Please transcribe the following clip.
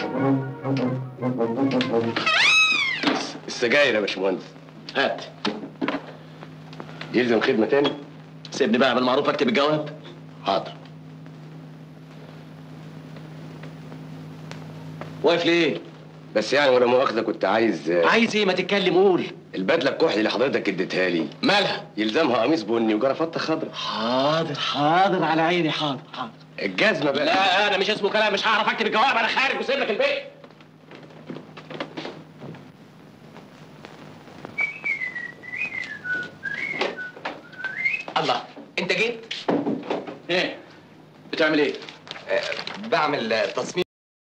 السجاير يا باشمهندس هات يلزم خدمه تاني سيبني بقى بالمعروف اكتب الجواب حاضر واقف ليه بس يعني ولا مؤاخذه كنت عايز آه، عايز ايه ما تتكلم قول البدله الكحلي اللي حضرتك اديتها لي مالها يلزمها قميص بني وجرافته خضراء حاضر حاضر على عيني حاضر حاضر الجزمه بقى لا انا مش اسمه كلام مش هعرف اكتب الجواب انا خارج وسيب لك البيت الله انت جيت ايه بتعمل ايه بعمل تصميم